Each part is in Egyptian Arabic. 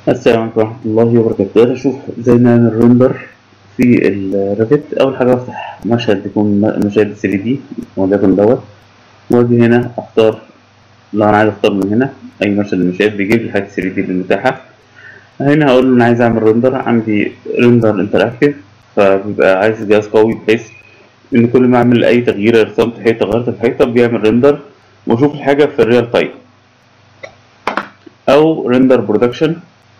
السلام عليكم ورحمة الله وبركاته دلوقتي أشوف إزاي نعمل ريندر في الريفت أول حاجة أفتح مشهد يكون م- مشهد 3 دي وليكن دوت وأجي هنا أختار لو أنا عايز أختار من هنا أي مشهد من المشاهد بيجيب لي الحاجات 3 دي اللي متاحة هنا هقول له أنا عايز أعمل ريندر عندي ريندر انتراكتيف فبيبقى عايز جهاز قوي بحيث إن كل ما أعمل أي تغيير رسمت حيطة غيرت الحيطة بيعمل ريندر وأشوف الحاجة في الريال تايم أو ريندر برودكشن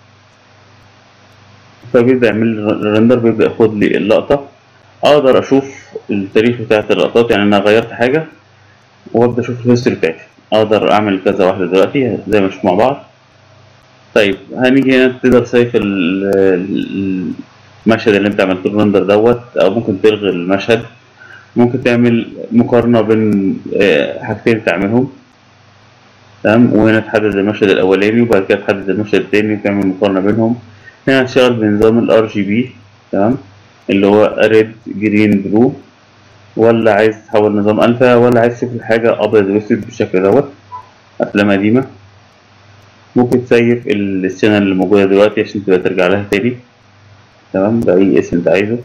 فبيبدأ يعمل لي ريندر بيبدأ ياخد لي اللقطة أقدر أشوف التاريخ بتاعت اللقطات يعني أنا غيرت حاجة وأبدأ أشوف الهيستوري بتاعتي أقدر أعمل كذا واحدة دلوقتي زي ما نشوف مع بعض طيب هنيجي هنا تقدر تسيف ال- ال- المشهد اللي أنت عملت له ريندر دوت أو ممكن تلغي المشهد ممكن تعمل مقارنة بين آه، حاجتين تعملهم تمام وهنا تحدد المشهد الأولاني وبعد كده تحدد المشهد التاني وتعمل مقارنة بينهم هنا هتشتغل بنظام ال RGB تمام اللي هو ريد جرين بلو ولا عايز تحول نظام ألفا ولا عايز تشوف الحاجة أبيض وأسود بالشكل دوت أفلام قديمة ممكن تسيف السنة اللي موجودة دلوقتي عشان تبقى ترجع لها تاني تمام بأي اسم أنت عايزه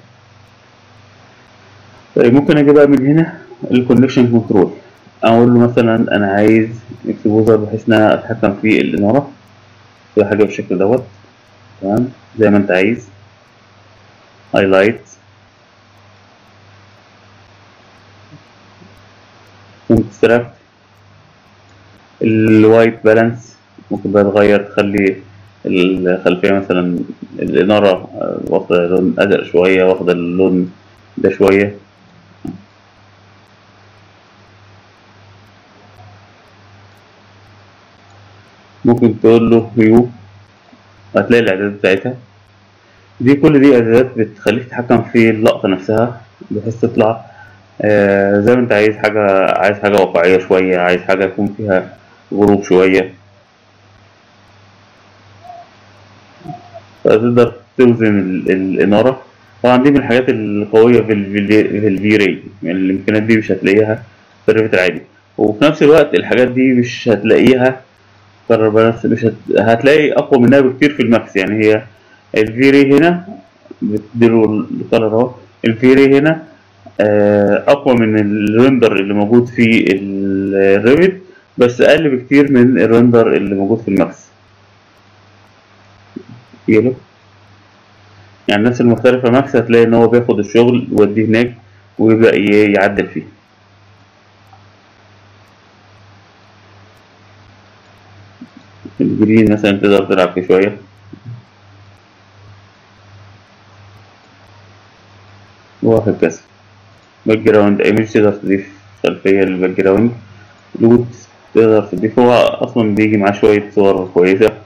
طيب ممكن أجي بقى من هنا الكونكشن كنترول أقول له مثلا أنا عايز اكسبوزر بحيث إن أنا أتحكم في الإنارة تبقى حاجة بالشكل دوت تمام زي ما أنت عايز هايلايت ومستراكت الوايت بالانس ممكن بقى تغير تخلي الخلفية مثلا الإنارة آه، واخدة لون أزرق شوية واخدة اللون ده شوية ممكن تقول له هيو هتلاقي الإعدادات بتاعتها دي كل دي إعدادات بتخليك تتحكم في اللقطة نفسها بحيث تطلع آه، زي ما انت عايز حاجة عايز حاجة واقعية شوية عايز حاجة يكون فيها غروب شوية فتقدر توزن ال- الإنارة طبعا دي من الحاجات القوية في ال في الفي راي يعني الإمكانيات دي مش هتلاقيها في الريفت العادي وفي نفس الوقت الحاجات دي مش هتلاقيها قرر بس مش هت... هتلاقي أقوى منها بكتير في الماكس يعني هي الفي راي هنا بتديله القرار اهو الفي راي هنا آه، اقوى من الريندر اللي موجود في الريفت بس اقل بكتير من الريندر اللي موجود في الماكس يلو يعني الناس المختلفة ماكس هتلاقي ان هو بياخد الشغل يوديه هناك ويبدأ ي- يعدل فيه الجرين مثلا تقدر تلعب فيه شوية وهكذا باك جراوند ايمج تقدر تضيف خلفية للباك جراوند لود تقدر تضيف هو أصلا بيجي معاه شوية صور كويسة